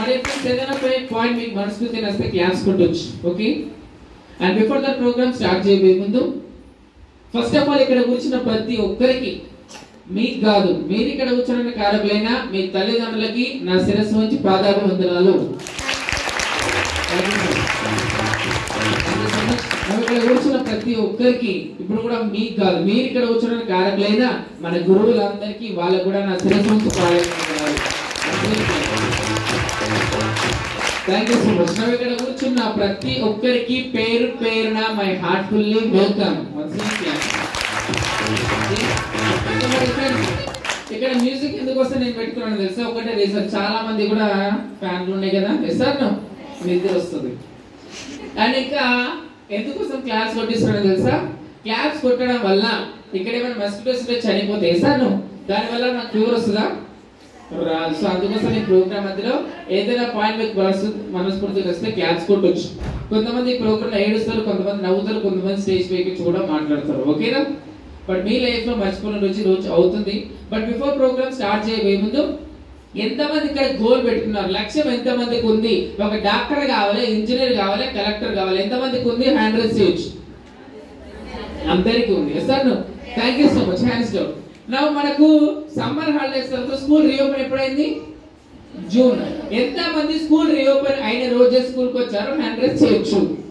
అదే ఫ్రెండ్స్ ఏదైనా పాయింట్ మీకు మనస్ఫూర్తి నస్తే క్లాస్ కొట్టొచ్చు okay and before that program start చేయబోయే ముందు ఫస్ట్ ఆఫ్ ఆల్ ఇక్కడ కూర్చున్న ప్రతి ఒక్కరికి మీకు కాదు మీరు ఇక్కడ కూర్చున్న కారకులైన మీ తల్లిదండ్రులకి నా శిరస్సు నుంచి పాదాభివందనాలు Thank you, sir. Thank you so much. మనం ఇక్కడ కూర్చున్న ప్రతి ఒక్కరికి ఇప్పుడు కూడా మీకు కాదు మీరు ఇక్కడ కూర్చున్న కారకులైన మన గురువులందరికీ వాళ్ళకు కూడా నా శిరస్సు నుంచి పాదాభివందనాలు థ్యాంక్ యూ సో మచ్ మనం ఇక్కడ కూర్చున్న ప్రతి ఒక్కరికి పేరు పేరున మై హార్ట్ఫుల్లీ వెల్కమ్ ఇక్కడ మ్యూజిక్ ఎందుకు వస్తే నేను పెట్టుకున్నాను తెలుసా ఒకటే రీజన్ చాలా మంది కూడా ఫ్యాన్లు ఉన్నాయి కదా ఎస్ఆర్ నిద్ర వస్తుంది అండ్ ఇంకా ఎందుకోసం క్లాస్ కొట్టిస్తున్నాను తెలుసా క్లాస్ కొట్టడం వల్ల ఇక్కడ ఏమైనా మస్కిటోస్ ఉంటే చనిపోతే సార్ దానివల్ల నాకు ఫీవర్ వస్తుందా రాదు సో అందుకోసం ఈ ప్రోగ్రామ్ మధ్యలో ఏదైనా పాయింట్ మీకు మనసు మనస్ఫూర్తిగా వస్తే క్లాప్స్ కొట్టొచ్చు కొంతమంది ప్రోగ్రామ్ ఏడుస్తారు కొంతమంది నవ్వుతారు కొంతమంది స్టేజ్ పైకి కూడా మాట్లాడతారు ఓకేనా బట్ మీ లైఫ్ లో మర్చిపోయిన రోజు రోజు అవుతుంది బట్ బిఫోర్ ప్రోగ్రామ్ స్టార్ట్ చేయబోయే ముందు ఎంతమంది ఇక్కడ గోల్ పెట్టుకున్నారు లక్ష్యం ఎంతమందికి ఉంది ఒక డాక్టర్ కావాలి ఇంజనీర్ కావాలి కలెక్టర్ కావాలి ఎంతమందికి ఉంది హ్యాండ్ రైస్ చేయొచ్చు అందరికీ ఉంది sir thank you so much hands down నా మనకు సమ్మర్ హాలిడేస్ తర్వాత స్కూల్ రీఓపెన్ ఎప్పుడైంది జూన్ ఎంత మంది స్కూల్ రీఓపెన్ అయిన రోజే స్కూల్ కి వచ్చారో హ్యాండ్ రైస్ చేయొచ్చు